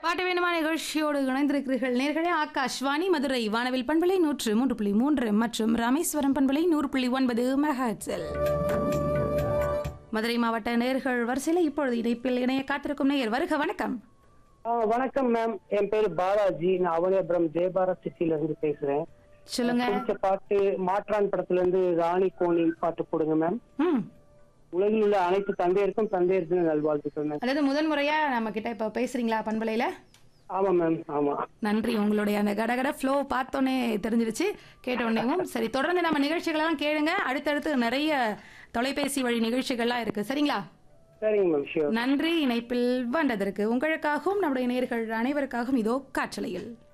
பாட்டு வேணுமா நிகழ்ச்சியோடு இணைந்திருக்கிறீர்கள் நேர்களே ஆகாஷ்வாணி மதுரை வானவில் பண்பலை நூற்று மூன்று புள்ளி மூன்று மற்றும் ராமேஸ்வரம் பண்பலை நூறு புள்ளி ஒன்பது மெகாட்ஸில் மதுரை மாவட்ட நேர்கள் வரிசையில் இப்பொழுது இணைப்பில் இணைய காத்திருக்கும் நேயர் வருக வணக்கம் ஆ, வணக்கம் மேம் என் பேரு பாலாஜி நான் அவனியபுரம் ஜெயபாரத் சிட்டில இருந்து பேசுறேன் சொல்லுங்க பிடிச்ச பாட்டு மாற்றான் படத்துல இருந்து ராணி கோணி பாட்டு போடுங்க மேம் ம் உலகில் உள்ள அனைத்து தந்தையருக்கும் தந்தையர் தின நல்வாழ்த்துக்கள் மேம் அதாவது முதன் முறையா நம்ம கிட்ட இப்ப பேசுறீங்களா பண்பலையில ஆமா மேம் ஆமா நன்றி உங்களுடைய அந்த கடகட ஃப்ளோ பார்த்தோன்னே தெரிஞ்சிருச்சு கேட்ட உடனேவும் சரி தொடர்ந்து நம்ம நிகழ்ச்சிகளெல்லாம் கேளுங்க அடுத்தடுத்து நிறைய தொலைபேசி வழி நிகழ்ச்சிகள்லாம் இருக்கு சரிங்களா சரிங்க மேம் ஷியோர் நன்றி இணைப்பில் வந்ததற்கு உங்களுக்காகவும் நம்முடைய நேர்கள் அனைவருக்காகவும் இதோ காற்றலையில்